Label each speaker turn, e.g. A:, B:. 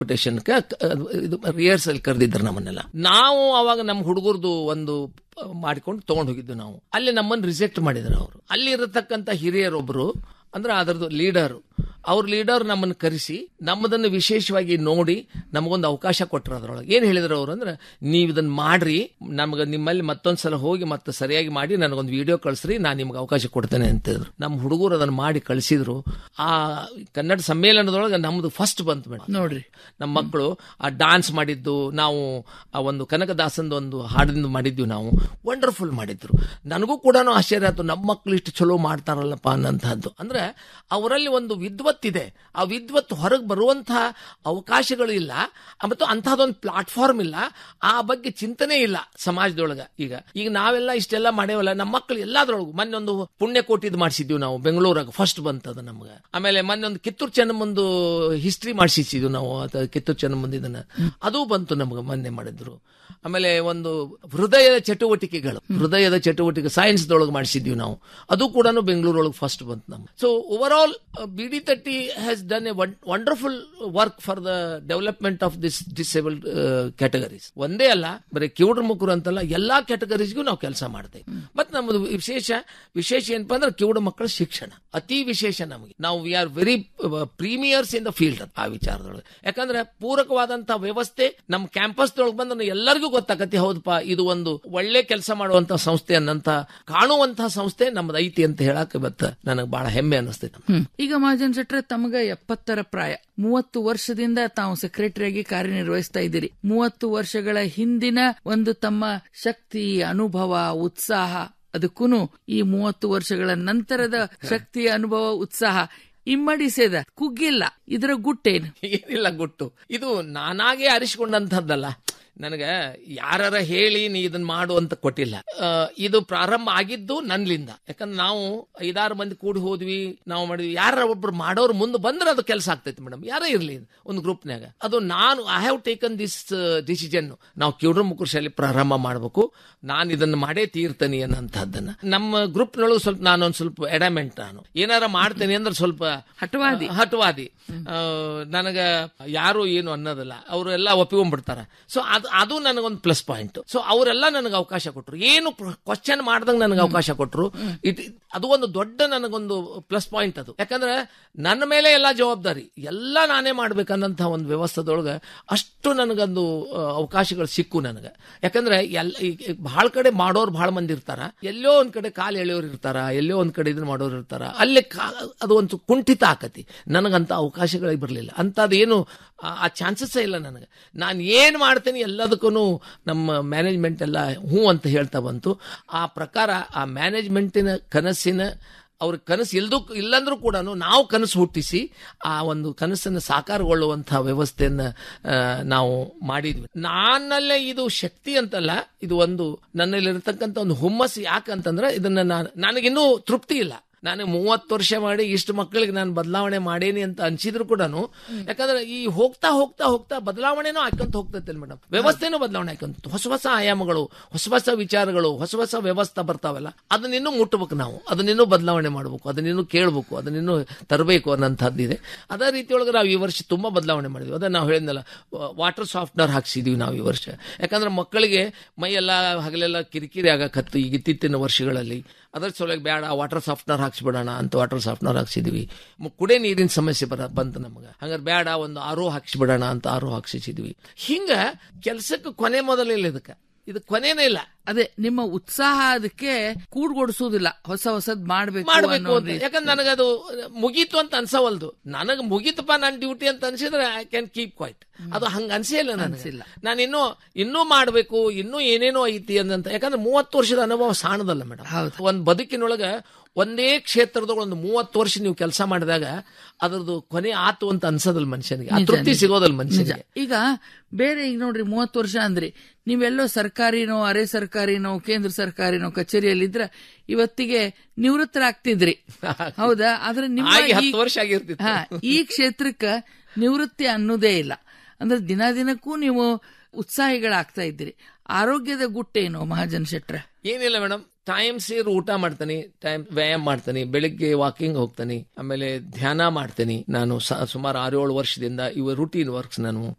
A: ಕಾಂಪಿಟೇಷನ್ಗೆ ಇದು ರಿಹರ್ಸಲ್ ಕರೆದಿದ್ರು ನಮ್ಮನ್ನೆಲ್ಲ ನಾವು ಅವಾಗ ನಮ್ಮ ಹುಡುಗರದು ಒಂದು ಮಾಡಿಕೊಂಡು ತಗೊಂಡು ಹೋಗಿದ್ದು ನಾವು ಅಲ್ಲಿ ನಮ್ಮನ್ನು ರಿಜೆಕ್ಟ್ ಮಾಡಿದ್ರು ಅವರು ಅಲ್ಲಿ ಇರತಕ್ಕಂತ ಹಿರಿಯರೊಬ್ರು ಅಂದ್ರೆ ಅದರದ್ದು ಲೀಡರ್ ಅವ್ರ ಲೀಡರ್ ನಮ್ಮನ್ನು ಕರೆಸಿ ನಮ್ಮದನ್ನು ವಿಶೇಷವಾಗಿ ನೋಡಿ ನಮಗೊಂದು ಅವಕಾಶ ಕೊಟ್ಟರು ಅದ್ರೊಳಗೆ ಏನ್ ಹೇಳಿದ್ರು ಅವ್ರು ಅಂದ್ರೆ ನೀವು ಇದನ್ನ ಮಾಡ್ರಿ ನಮ್ಗೆ ನಿಮ್ಮಲ್ಲಿ ಮತ್ತೊಂದ್ಸಲ ಹೋಗಿ ಮತ್ತೆ ಸರಿಯಾಗಿ ಮಾಡಿ ನನಗೊಂದು ವಿಡಿಯೋ ಕಳಿಸ್ರಿ ನಾನು ನಿಮ್ಗೆ ಅವಕಾಶ ಕೊಡ್ತೇನೆ ಅಂತ ಹೇಳಿದ್ರು ನಮ್ಮ ಹುಡುಗರು ಅದನ್ನ ಮಾಡಿ ಕಳಿಸಿದ್ರು ಆ ಕನ್ನಡ ಸಮ್ಮೇಳನದೊಳಗೆ ನಮ್ದು ಫಸ್ಟ್ ಬಂತು ಮೇಡಮ್
B: ನೋಡ್ರಿ
A: ನಮ್ಮ ಮಕ್ಕಳು ಆ ಡಾನ್ಸ್ ಮಾಡಿದ್ದು ನಾವು ಆ ಒಂದು ಕನಕದಾಸಂದು ಒಂದು ಹಾಡಿಂದು ಮಾಡಿದ್ವಿ ನಾವು ವಂಡರ್ಫುಲ್ ಮಾಡಿದ್ರು ನನಗೂ ಕೂಡ ಆಶ್ಚರ್ಯ ಆಯ್ತು ನಮ್ಮ ಮಕ್ಕಳು ಇಷ್ಟು ಚಲೋ ಮಾಡ್ತಾರಲ್ಲಪ್ಪ ಅನ್ನಂತಹದ್ದು ಅಂದ್ರೆ ಅವರಲ್ಲಿ ಒಂದು ವಿದ್ವತ್ತಿದೆ ಆ ವಿದ್ವತ್ತು ಹೊರಗೆ ಬರುವಂತಹ ಅವಕಾಶಗಳು ಇಲ್ಲ ಮತ್ತು ಅಂತಹದೊಂದು ಪ್ಲಾಟ್ಫಾರ್ಮ್ ಇಲ್ಲ ಆ ಬಗ್ಗೆ ಚಿಂತನೆ ಇಲ್ಲ ಸಮಾಜದೊಳಗ ಈಗ ಈಗ ನಾವೆಲ್ಲ ಇಷ್ಟೆಲ್ಲ ಮಾಡೇವಲ್ಲ ನಮ್ಮ ಮಕ್ಕಳು ಎಲ್ಲಾದ್ರೊಳಗು ಮೊನ್ನೆ ಒಂದು ಪುಣ್ಯಕೋಟಿದ್ ಮಾಡಿಸಿದ್ವಿ ನಾವು ಬೆಂಗಳೂರಾಗ ಫಸ್ಟ್ ಬಂತದ ನಮ್ಗೆ ಆಮೇಲೆ ಮೊನ್ನೆ ಒಂದು ಕಿತ್ತೂರು ಚೆನ್ನಮ್ಮಂದು ಹಿಸ್ಟ್ರಿ ಮಾಡಿಸಿದ್ವಿ ನಾವು ಅದು ಕಿತ್ತೂರು ಚೆನ್ನಮ್ಮಂದು ಇದನ್ನ ಅದು ಬಂತು ನಮ್ಗೆ ಮೊನ್ನೆ ಮಾಡಿದ್ರು ಆಮೇಲೆ ಒಂದು ಹೃದಯದ ಚಟುವಟಿಕೆಗಳು ಹೃದಯದ ಚಟುವಟಿಕೆ ಸೈನ್ಸ್ ದೊಳಗೆ ಮಾಡಿಸಿದ್ವಿ ನಾವು ಅದು ಕೂಡ ಬೆಂಗಳೂರೊಳಗೆ ಫಸ್ಟ್ ಬಂತು ನಮ್ಗೆ so over all B D thirty has done a wonderful work for the development of this disabled categories ಒಂದೇ ಅಲ್ಲ ಬರೀ ಕಿವುಡ್ರ ಮುಖರು ಅಂತಲ್ಲ ಎಲ್ಲಾ ಕ್ಯಾಟಗರೀಸ್ಗೂ ನಾವು ಕೆಲಸ ಮಾಡ್ತೇವೆ ಮತ್ತೆ ನಮ್ಮದು ವಿಶೇಷ ವಿಶೇಷ ಏನಪ್ಪಾ ಅಂದ್ರೆ ಕಿವುಡ ಮಕ್ಕಳ ಶಿಕ್ಷಣ ಅತಿ ವಿಶೇಷ ನಮಗೆ ನಾವು we are very premiers in the field ಆ ವಿಚಾರದೊಳಗೆ ಯಾಕಂದ್ರೆ ಪೂರಕವಾದಂತಹ ವ್ಯವಸ್ಥೆ ನಮ್ಮ ಕ್ಯಾಂಪಸ್ ದೊಳಗೆ ಬಂದ್ರೆ ಎಲ್ಲರಿಗೂ ಗೊತ್ತಾಗತ್ತೆ ಹೌದಪ್ಪ ಇದು ಒಂದು ಒಳ್ಳೆ ಕೆಲಸ ಮಾಡುವಂತಹ ಸಂಸ್ಥೆ ಅನ್ನಂತ ಕಾಣುವಂತಹ ಸಂಸ್ಥೆ ನಮ್ದು ಐತಿ ಅಂತ ಹೇಳಕ್ ಇವತ್ತು ನನಗೆ ಬಹಳ ಹೆಮ್ಮೆ ಅನಿಸ್ತೈತೆ
B: ಹ್ಮ್. ಈಗ ಮಹಾಜನ್ ಶೆಟ್ರೆ ತಮಗ ಎಪ್ಪತ್ತರ ಪ್ರಾಯ ಮೂವತ್ತು ವರ್ಷದಿಂದ ತಾವು ಸೆಕ್ರೆಟರಿಯಾಗಿ ಕಾರ್ಯನಿರ್ವಹಿಸ್ತಾ ಇದ್ದೀರಿ ಮೂವತ್ತು ವರ್ಷಗಳ ಹಿಂದಿನ ಒಂದು ತಮ್ಮ ಶಕ್ತಿ ಅನುಭವ ಉತ್ಸಾಹ ಅದಕ್ಕೂ ಈ ಮೂವತ್ತು ವರ್ಷಗಳ ನಂತರದ ಶಕ್ತಿ ಅನುಭವ ಉತ್ಸಾಹ ಇಮ್ಮಡಿಸೇದ ಕುಗ್ಗಿಲ್ಲ ಇದರ ಗುಟ್ಟೇನು
A: ಏನಿಲ್ಲ ಗುಟ್ಟು ಇದು ನಾನಾಗೆ ಅರಿಸಿಕೊಂಡಂತಹದ್ದಲ್ಲ ನನಗೆ ಯಾರ ಹೇಳಿ ನೀ ಇದನ್ನ ಮಾಡು ಅಂತ ಕೊಟ್ಟಿಲ್ಲ ಆ, ಇದು ಪ್ರಾರಂಭ ಆಗಿದ್ದು ನನ್ಲಿಂದ ಯಾಕಂದ್ರೆ ನಾವು ಐದಾರು ಮಂದಿ ಕೂಡಿ ಹೋದ್ವಿ ನಾವು ಮಾಡಿದ್ವಿ ಯಾರ ಒಬ್ರು ಮಾಡೋರು ಮುಂದೆ ಬಂದ್ರೆ ಅದು ಕೆಲಸ ಆಗ್ತೈತಿ ಮೇಡಮ್ ಯಾರೇ ಇರ್ಲಿ ಒಂದು ಗ್ರೂಪ್ನ್ಯಾಗ ಅದು ನಾನು I have taken this decision ನಾವು ಕಿವುಡ್ರ ಮುಖರ ಶಾಲೆ ಪ್ರಾರಂಭ ಮಾಡಬೇಕು ನಾನು ಇದನ್ನ ಮಾಡೇ ತೀರ್ತನಿ ಅನ್ನೋಂಥದ್ದನ್ನ ನಮ್ಮ ಗ್ರೂಪ್ನೊಳಗೆ ಸ್ವಲ್ಪ ನಾನೊಂದು ಸ್ವಲ್ಪ ಎಡಮೆಂಟ್ ನಾನು ಏನಾರ ಮಾಡ್ತೇನೆ ಅಂದ್ರೆ ಸ್ವಲ್ಪ
B: ಹಠವಾದಿ.
A: ಹಠವಾದಿ ಆ, ನನಗ ಯಾರು ಏನು ಅನ್ನೋದಿಲ್ಲ ಅವರೆಲ್ಲ ಒಪ್ಪಿಕೊಂಡ್ಬಿಡ್ತಾರ ಸೊ ಅದು ಅದು ನನಗೊಂದು ಪ್ಲಸ್ ಪಾಯಿಂಟ್ ಸೊ ಅವರೆಲ್ಲ ನನಗೆ ಅವಕಾಶ ಕೊಟ್ಟರು ಏನು ಕ್ವಶನ್ ಮಾಡ್ದಂಗೆ ನನಗೆ ಅವಕಾಶ ಕೊಟ್ಟರು ಇಟ್ ಅದು ಒಂದು ದೊಡ್ಡ ನನಗೊಂದು ಪ್ಲಸ್ ಪಾಯಿಂಟ್ ಅದು ಯಾಕಂದ್ರೆ ನನ್ನ ಮೇಲೆ ಎಲ್ಲ ಜವಾಬ್ದಾರಿ ಎಲ್ಲ ನಾನೇ ಮಾಡ್ಬೇಕನ್ನಂತ ಒಂದು ವ್ಯವಸ್ಥೆದೊಳಗೆ ಅಷ್ಟು ನನಗೊಂದು ಆ, ಅವಕಾಶಗಳು ಸಿಕ್ಕು ನನಗೆ ಯಾಕಂದ್ರೆ ಎಲ್ಲ ಈಗ ಬಹಳ ಕಡೆ ಮಾಡೋರು ಬಹಳ ಮಂದಿ ಇರ್ತಾರ ಎಲ್ಲೋ ಒಂದ್ ಕಡೆ ಕಾಲು ಎಳೆಯೋರು ಇರ್ತಾರ ಎಲ್ಲೋ ಒಂದ್ ಕಡೆ ಇದನ್ನ ಮಾಡೋರು ಇರ್ತಾರ ಅಲ್ಲಿ ಕಾ- ಅದು ಒಂದು ಕುಂಠಿತ ಆಕತಿ ನನಗಂತ ಅವಕಾಶಗಳೇ ಬರಲಿಲ್ಲ ಅಂಥದ್ದೇನು ಆ- ಆ ಚಾನ್ಸಸ್ ಇಲ್ಲ ನನಗೆ ನಾನು ಏನು ಮಾಡ್ತೇನೆ ಎಲ್ಲದಕ್ಕೂ ನಮ್ಮ ಮ್ಯಾನೇಜ್ಮೆಂಟ್ ಎಲ್ಲ ಹ್ಞೂ ಅಂತ ಹೇಳ್ತಾ ಬಂತು ಆ ಪ್ರಕಾರ ಆ ಮ್ಯಾನೇಜ್ಮೆಂಟಿನ ಕನಸಿನ ಅವ್ರ ಕನಸು ಇಲ್ದು ಇಲ್ಲಂದ್ರೂ ಕೂಡ ನಾವು ಕನಸು ಹುಟ್ಟಿಸಿ ಆ ಒಂದು ಕನಸನ್ನು ಸಾಕಾರಗೊಳ್ಳುವಂತಹ ವ್ಯವಸ್ಥೆಯನ್ನ ಆ, ನಾವು ಮಾಡಿದ್ವಿ ನನ್ನಲ್ಲೇ ಇದು ಶಕ್ತಿ ಅಂತಲ್ಲ ಇದು ಒಂದು ನನ್ನಲ್ಲಿರತಕ್ಕಂಥ ಒಂದು ಹುಮ್ಮಸ್ಸು ಯಾಕಂತಂದ್ರೆ ಇದನ್ನ ನಾನು ನನಗಿನ್ನೂ ತೃಪ್ತಿ ಇಲ್ಲ ನಾನು ಮೂವತ್ತು ವರ್ಷ ಮಾಡಿ ಇಷ್ಟು ಮಕ್ಕಳಿಗೆ ನಾನು ಬದಲಾವಣೆ ಮಾಡೇನಿ ಅಂತ ಅನ್ಸಿದ್ರು ಕೂಡ ಯಾಕಂದ್ರೆ ಈ ಹೋಗ್ತಾ ಹೋಗ್ತಾ ಹೋಗ್ತಾ ಬದಲಾವಣೆನೂ ಹಾಕೊಂತ ಹೋಗ್ತೈತೆ ಮೇಡಮ್ ವ್ಯವಸ್ಥೆನೂ ಬದಲಾವಣೆ ಹಾಕೊಂತ ಹೊಸ ಹೊಸ ಆಯಾಮಗಳು ಹೊಸ ಹೊಸ ವಿಚಾರಗಳು ಹೊಸ ಹೊಸ ವ್ಯವಸ್ಥೆ ಬರ್ತಾವಲ್ಲ ಅದನ್ನಿನ್ನೂ ಮುಟ್ಟಬೇಕು ನಾವು ಅದನ್ನಿನ್ನೂ ಬದಲಾವಣೆ ಮಾಡಬೇಕು ಅದನ್ನಿನ್ನೂ ಕೇಳಬೇಕು ಅದನ್ನಿನ್ನೂ ತರಬೇಕು ಅನ್ನೋಂಥದ್ದಿದೆ ಅದೇ ರೀತಿಯೊಳಗೆ ನಾವು ಈ ವರ್ಷ ತುಂಬಾ ಬದಲಾವಣೆ ಮಾಡಿದ್ವಿ ಅದನ್ನ ನಾವು ಹೇಳಿದ್ನಲ್ಲ ವಾಟರ್ ಸಾಫ್ಟ್ನರ್ ಹಾಕ್ಸಿದೀವಿ ನಾವು ಈ ವರ್ಷ ಯಾಕಂದ್ರೆ ಮಕ್ಕಳಿಗೆ ಮೈಯೆಲ್ಲ ಹಗಲೆಲ್ಲ ಕಿರಿಕಿರಿ ಆಗಕತ್ತು ಈಗ ಇತ್ತೀಚಿನ ವರ್ಷಗಳಲ್ಲಿ ಅದರ ಸಲುವಾಗಿ ಬೇಡ ವಾಟರ್ ಸಾಫ್ಟ್ನರ್ ಹಾಕ್ಸ್ಬಿಡೋಣ ಅಂತ ವಾಟರ್ ಸಾಫ್ಟ್ನರ್ ಹಾಕ್ಸಿದ್ವಿ ಮ್- ಕುಡಿಯ ನೀರಿನ ಸಮಸ್ಯೆ ಬರ ಬಂತು ನಮಗೆ ಹಂಗಾರೆ ಬೇಡ ಒಂದು ಆರೋ ಹಾಕ್ಸ್ಬಿಡೋಣ ಅಂತ ಆರೋ ಹಾಕ್ಸಿಸಿದ್ವಿ ಹಿಂಗ ಕೆಲ್ಸಕ್ಕೆ ಕೊನೆ ಮೊದಲಿಲ್ಲ ಇದಕ್ಕೆ ಇದು ಕೊನೆನೇ ಇಲ್ಲ
B: ಅದೇ ನಿಮ್ಮ ಉತ್ಸಾಹ ಅದಕ್ಕೆ ಕೂಡ್ಗೊಡಿಸುವುದಿಲ್ಲ ಹೊಸ ಹೊಸದ್ ಮಾಡ್ಬೇಕು
A: ಮಾಡ್ಬೇಕು
B: ಅನ್ನೋ
A: ಅಂತ ಯಾಕಂದ್ರೆ ನನಗದು ಮುಗೀತು ಅಂತ ಅನ್ಸವಲ್ದು ನನಗೆ ಮುಗೀತಪ್ಪ ನನ್ನ ಡ್ಯೂಟಿ ಅಂತ ಅನ್ಸಿದ್ರೆ ಐ ಕ್ಯಾನ್ ಕೀಪ್ ಕ್ವೈಟ್ ಅದು ಹಂಗ ಅನ್ಸೇ ಇಲ್ಲ ನನಗೆ ನಾನು ಇನ್ನೂ ಇನ್ನೂ ಮಾಡ್ಬೇಕು ಇನ್ನೂ ಏನೇನೋ ಐತಿ ಅಂದಂತ ಯಾಕಂದ್ರೆ ಮೂವತ್ತು ವರ್ಷದ ಅನುಭವ ಸಾಣದಲ್ಲ ಮೇಡಮ್ ಒಂದ್ ಬದುಕಿನೊಳಗ ಒಂದೇ ಕ್ಷೇತ್ರದಾಗ ಒಂದು ಮೂವತ್ತು ವರ್ಷ ನೀವು ಕೆಲಸ ಮಾಡಿದಾಗ ಅದ್ರದ್ದು ಕೊನೆ ಆತು ಅಂತ ಅನ್ಸೋದಲ್ಲ ಮನುಷ್ಯನಿಗೆ ಆ
B: ನಿಜ,
A: ತೃಪ್ತಿ
B: ನಿಜ.
A: ಸಿಗೋದಲ್ಲ
B: ನಿಜ
A: ಮನುಷ್ಯನಿಗೆ
B: ಈಗ ಬೇರೆ ಈಗ ನೋಡ್ರಿ ಮೂವತ್ತು ವರ್ಷ ಅಂದ್ರಿ ನೀವೆಲ್ಲೋ ಸರ್ಕಾರಿನೋ ಅರೆ ಸರ್ಕಾರಿನೋ ಕೇಂದ್ರ ಸರ್ಕಾರಿನೋ ಕಚೇರಿಯಲ್ಲಿದ್ರ ಇವತ್ತಿಗೆ ನಿವೃತ್ತರಾಗ್ತಿದ್ರಿ ಹೌದಾ ಆದ್ರೆ ನಿಮ್ಮ
A: ಆಗಿ ಹತ್ತು
B: ಈ-
A: ವರ್ಷ ಆಗಿರ್ತಿತ್ತು.
B: ಹಾ, ಈ ಕ್ಷೇತ್ರಕ್ಕ ನಿವೃತ್ತಿ ಅನ್ನೋದೇ ಇಲ್ಲ ಅಂದ್ರೆ ದಿನ ದಿನಕ್ಕೂ ನೀವು ಉತ್ಸಾಹಿಗಳಾಗ್ತಾ ಇದ್ದೀರಿ ಆರೋಗ್ಯದ ಗುಟ್ಟೇನು ಮಹಾಜನ್ ಶೆಟ್ರ
A: ಏನಿಲ್ಲ ಮೇಡಮ್ ಟೈಮ್ ಸೇರ್ ಊಟ ಮಾಡ್ತೀನಿ ಟೈಮ್ ವ್ಯಾಯಾಮ ಮಾಡ್ತೀನಿ ಬೆಳಿಗ್ಗೆ ವಾಕಿಂಗ್ ಹೋಗ್ತೀನಿ ಆಮೇಲೆ ಧ್ಯಾನ ಮಾಡ್ತೀನಿ ನಾನು ಸ- ಸುಮಾರು ಆರು ಏಳು ವರ್ಷದಿಂದ ಇವ ರುಟೀನ್ ವರ್ಕ್ಸ್ ನಾನು